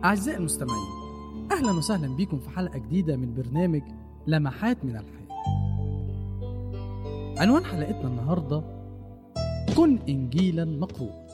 أعزائي المستمعين أهلا وسهلا بكم في حلقة جديدة من برنامج لمحات من الحياة عنوان حلقتنا النهاردة كن إنجيلا مقروء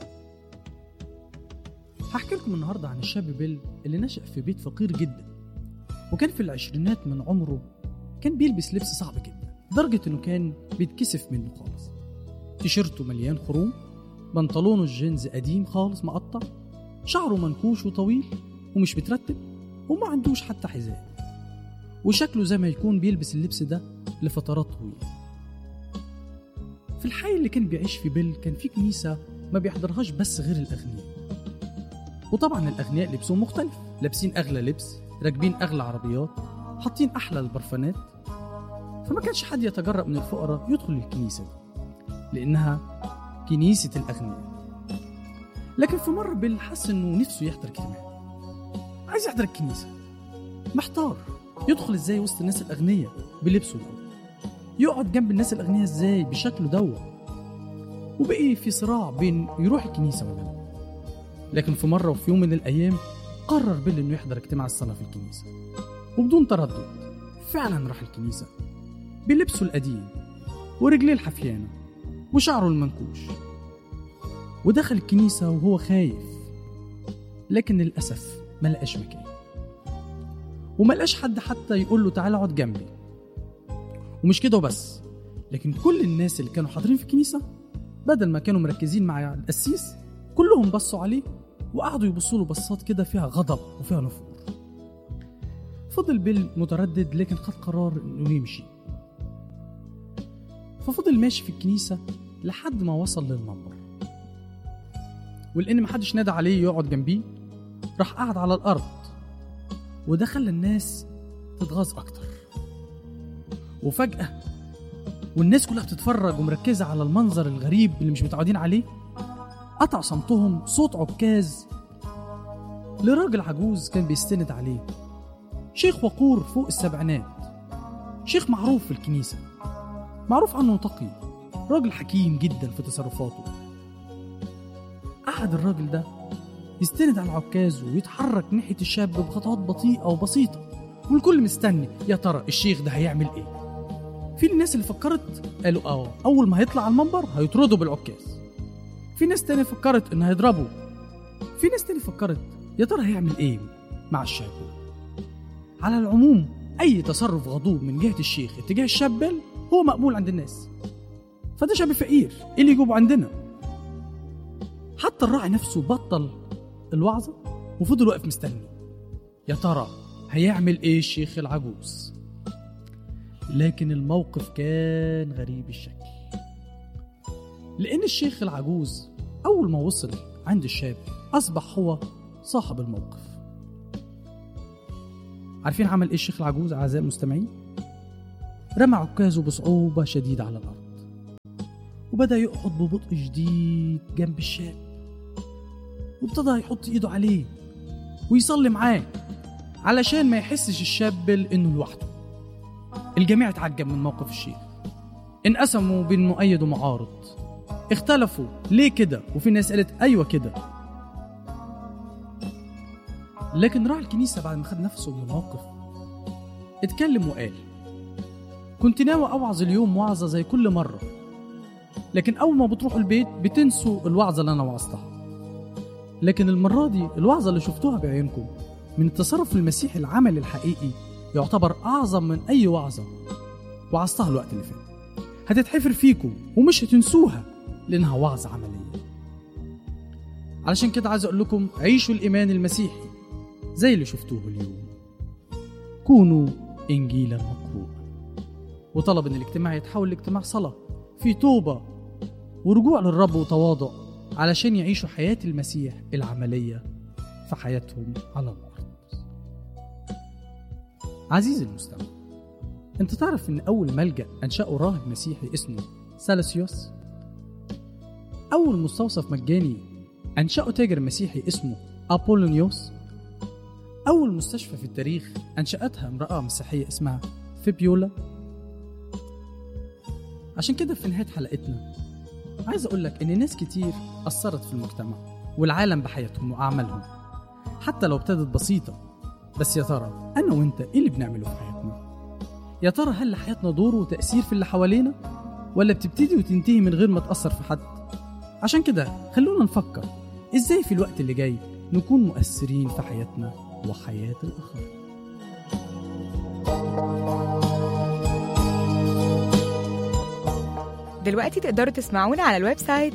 هحكي لكم النهاردة عن الشاب بيل اللي نشأ في بيت فقير جدا وكان في العشرينات من عمره كان بيلبس لبس صعب جدا لدرجة إنه كان بيتكسف منه خالص تيشيرته مليان خروم بنطلونه الجينز قديم خالص مقطع شعره منكوش وطويل ومش مترتب وما عندوش حتى حذاء وشكله زي ما يكون بيلبس اللبس ده لفترات طويلة في الحي اللي كان بيعيش في بيل كان في كنيسة ما بيحضرهاش بس غير الأغنياء وطبعا الأغنياء لبسهم مختلف لابسين أغلى لبس راكبين أغلى عربيات حاطين أحلى البرفانات فما كانش حد يتجرأ من الفقراء يدخل الكنيسة دي لأنها كنيسة الأغنياء لكن في مرة بيل حس إنه نفسه يحضر اجتماع عايز يحضر الكنيسة محتار يدخل ازاي وسط الناس الأغنياء بلبسه ده يقعد جنب الناس الأغنياء ازاي بشكله دوا وبقي في صراع بين يروح الكنيسة ولا لا لكن في مرة وفي يوم من الأيام قرر بيل إنه يحضر اجتماع الصلاة في الكنيسة وبدون تردد فعلا راح الكنيسة بلبسه القديم ورجليه الحفيانة وشعره المنكوش ودخل الكنيسة وهو خايف لكن للأسف ما لقاش مكان وما لقاش حد حتى يقول له تعالى اقعد جنبي ومش كده وبس لكن كل الناس اللي كانوا حاضرين في الكنيسة بدل ما كانوا مركزين مع القسيس كلهم بصوا عليه وقعدوا يبصوا له بصات كده فيها غضب وفيها نفور فضل بيل متردد لكن خد قرار انه يمشي ففضل ماشي في الكنيسة لحد ما وصل للمنبر ولأن محدش نادى عليه يقعد جنبيه راح قعد على الأرض وده خلى الناس تتغاظ أكتر وفجأة والناس كلها بتتفرج ومركزة على المنظر الغريب اللي مش متعودين عليه قطع صمتهم صوت عكاز لراجل عجوز كان بيستند عليه شيخ وقور فوق السبعينات شيخ معروف في الكنيسة معروف عنه تقي راجل حكيم جدا في تصرفاته قعد الراجل ده يستند على العكاز ويتحرك ناحية الشاب بخطوات بطيئة وبسيطة والكل مستني يا ترى الشيخ ده هيعمل ايه في الناس اللي فكرت قالوا اه اول ما هيطلع على المنبر هيطردوا بالعكاز في ناس تاني فكرت ان هيضربوا في ناس تاني فكرت يا ترى هيعمل ايه مع الشاب على العموم اي تصرف غضوب من جهة الشيخ اتجاه الشاب هو مقبول عند الناس فده شاب فقير ايه اللي يجيبه عندنا حتى الراعي نفسه بطل الوعظة وفضل واقف مستني يا ترى هيعمل ايه الشيخ العجوز لكن الموقف كان غريب الشكل لأن الشيخ العجوز أول ما وصل عند الشاب أصبح هو صاحب الموقف عارفين عمل إيه الشيخ العجوز أعزائي المستمعين؟ رمى عكازه بصعوبة شديدة على الأرض وبدأ يقعد ببطء شديد جنب الشاب وابتدى يحط إيده عليه ويصلي معاه علشان ما يحسش الشاب إنه لوحده الجميع اتعجب من موقف الشيخ انقسموا بين مؤيد ومعارض اختلفوا ليه كده وفي ناس قالت ايوه كده لكن راعي الكنيسة بعد ما خد نفسه من الموقف اتكلم وقال كنت ناوي اوعظ اليوم وعظة زي كل مرة لكن اول ما بتروحوا البيت بتنسوا الوعظة اللي انا وعظتها لكن المرة دي الوعظة اللي شفتوها بعينكم من التصرف المسيحي العمل الحقيقي يعتبر أعظم من أي وعظة وعظتها الوقت اللي فات هتتحفر فيكم ومش هتنسوها لأنها وعظة عملية علشان كده عايز أقول لكم عيشوا الإيمان المسيحي زي اللي شفتوه اليوم كونوا إنجيلا مقروءا وطلب إن الاجتماع يتحول لاجتماع صلاة في توبة ورجوع للرب وتواضع علشان يعيشوا حياة المسيح العملية في حياتهم على الأرض عزيزي المستمع انت تعرف ان اول ملجأ انشأه راهب مسيحي اسمه سالسيوس اول مستوصف مجاني انشأه تاجر مسيحي اسمه ابولونيوس اول مستشفى في التاريخ انشأتها امرأة مسيحية اسمها فيبيولا عشان كده في نهاية حلقتنا عايز اقول لك ان ناس كتير اثرت في المجتمع والعالم بحياتهم واعمالهم حتى لو ابتدت بسيطة بس يا ترى أنا وأنت إيه اللي بنعمله في حياتنا؟ يا ترى هل لحياتنا دور وتأثير في اللي حوالينا؟ ولا بتبتدي وتنتهي من غير ما تأثر في حد؟ عشان كده خلونا نفكر إزاي في الوقت اللي جاي نكون مؤثرين في حياتنا وحياة الآخرين دلوقتي تقدروا تسمعونا على الويب سايت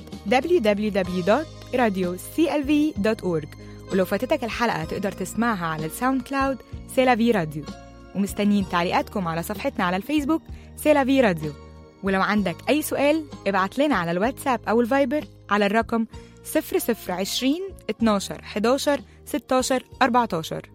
www.radioclv.org ولو فاتتك الحلقة تقدر تسمعها على الساوند كلاود سيلافي راديو ومستنيين تعليقاتكم على صفحتنا على الفيسبوك سيلافي راديو ولو عندك أي سؤال ابعت لنا على الواتساب أو الفايبر على الرقم 0020 12 11 16 14